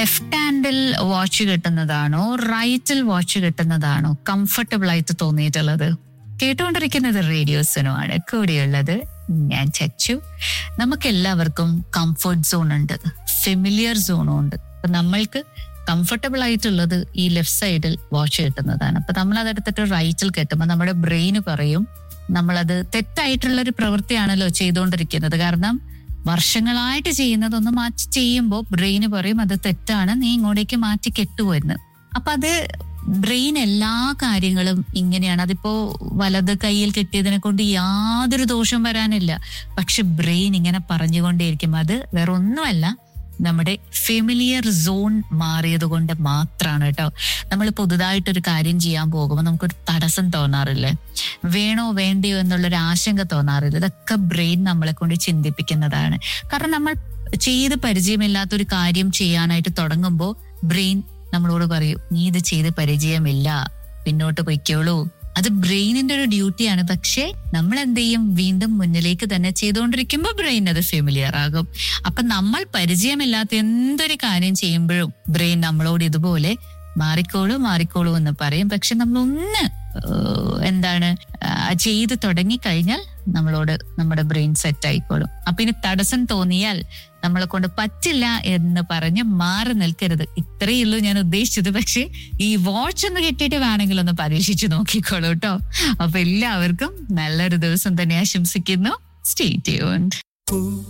left ഹാൻഡിൽ watch കിട്ടുന്നതാണോ റൈറ്റിൽ വാച്ച് കിട്ടുന്നതാണോ കംഫർട്ടബിൾ ആയിട്ട് തോന്നിയിട്ടുള്ളത് കേട്ടുകൊണ്ടിരിക്കുന്നത് റേഡിയോസിനുമാണ് കൂടെയുള്ളത് ഞാൻ ചച്ചു നമുക്ക് എല്ലാവർക്കും കംഫർട്ട് സോൺ ഉണ്ട് ഫെമിലിയർ സോണും ഉണ്ട് അപ്പൊ നമ്മൾക്ക് കംഫർട്ടബിൾ ആയിട്ടുള്ളത് ഈ ലെഫ്റ്റ് സൈഡിൽ വാച്ച് കിട്ടുന്നതാണ് അപ്പൊ നമ്മൾ അതെടുത്തിട്ട് റൈറ്റിൽ കെട്ടുമ്പോൾ നമ്മുടെ ബ്രെയിന് പറയും നമ്മളത് തെറ്റായിട്ടുള്ള ഒരു പ്രവൃത്തിയാണല്ലോ ചെയ്തുകൊണ്ടിരിക്കുന്നത് കാരണം വർഷങ്ങളായിട്ട് ചെയ്യുന്നതൊന്ന് മാറ്റി ചെയ്യുമ്പോൾ ബ്രെയിന് പറയും അത് തെറ്റാണ് നീ ഇങ്ങോട്ടേക്ക് മാറ്റി കെട്ടുവെന്ന് അപ്പൊ അത് ബ്രെയിൻ എല്ലാ കാര്യങ്ങളും ഇങ്ങനെയാണ് അതിപ്പോ വലത് കയ്യിൽ കെട്ടിയതിനെ കൊണ്ട് യാതൊരു ദോഷം വരാനില്ല പക്ഷെ ബ്രെയിൻ ഇങ്ങനെ പറഞ്ഞുകൊണ്ടേയിരിക്കും അത് വേറെ ഒന്നുമല്ല നമ്മുടെ ഫെമിലിയർ സോൺ മാറിയത് കൊണ്ട് മാത്രമാണ് കേട്ടോ നമ്മൾ പുതുതായിട്ടൊരു കാര്യം ചെയ്യാൻ പോകുമ്പോൾ നമുക്കൊരു തടസ്സം തോന്നാറില്ലേ വേണോ വേണ്ടയോ എന്നുള്ളൊരു ആശങ്ക തോന്നാറില്ല ഇതൊക്കെ ബ്രെയിൻ നമ്മളെ കൊണ്ട് ചിന്തിപ്പിക്കുന്നതാണ് കാരണം നമ്മൾ ചെയ്ത് പരിചയമില്ലാത്തൊരു കാര്യം ചെയ്യാനായിട്ട് തുടങ്ങുമ്പോൾ ബ്രെയിൻ നമ്മളോട് പറയും നീ ഇത് ചെയ്ത് പരിചയമില്ല പിന്നോട്ട് പൊയ്ക്കോളൂ അത് ബ്രെയിനിന്റെ ഒരു ഡ്യൂട്ടിയാണ് പക്ഷേ നമ്മൾ എന്ത് ചെയ്യും വീണ്ടും മുന്നിലേക്ക് തന്നെ ചെയ്തുകൊണ്ടിരിക്കുമ്പോൾ ബ്രെയിൻ അത് ഫെമിലിയർ ആകും അപ്പൊ നമ്മൾ പരിചയമില്ലാത്ത എന്തൊരു കാര്യം ചെയ്യുമ്പോഴും ബ്രെയിൻ നമ്മളോട് ഇതുപോലെ മാറിക്കോളൂ മാറിക്കോളൂ എന്ന് പറയും പക്ഷെ നമ്മൾ ഒന്ന് ഏഹ്, എന്താണ് ആ, ചെയ്ത് തുടങ്ങിക്കഴിഞ്ഞാൽ നമ്മളോട് നമ്മുടെ ബ്രെയിൻ സെറ്റ് ആയിക്കോളും അപ്പൊ ഇനി തടസ്സം തോന്നിയാൽ നമ്മളെ കൊണ്ട് പറ്റില്ല എന്ന് പറഞ്ഞ് മാറി നിൽക്കരുത് ഇത്രയേ ഉള്ളൂ ഞാൻ ഉദ്ദേശിച്ചത് പക്ഷെ ഈ വാച്ച് ഒന്ന് കെട്ടിയിട്ട് വേണമെങ്കിൽ ഒന്ന് പരീക്ഷിച്ച് നോക്കിക്കോളൂ കേട്ടോ അപ്പൊ എല്ലാവർക്കും നല്ലൊരു ദിവസം തന്നെ ആശംസിക്കുന്നു സ്റ്റേ ട്യൂൺഡ്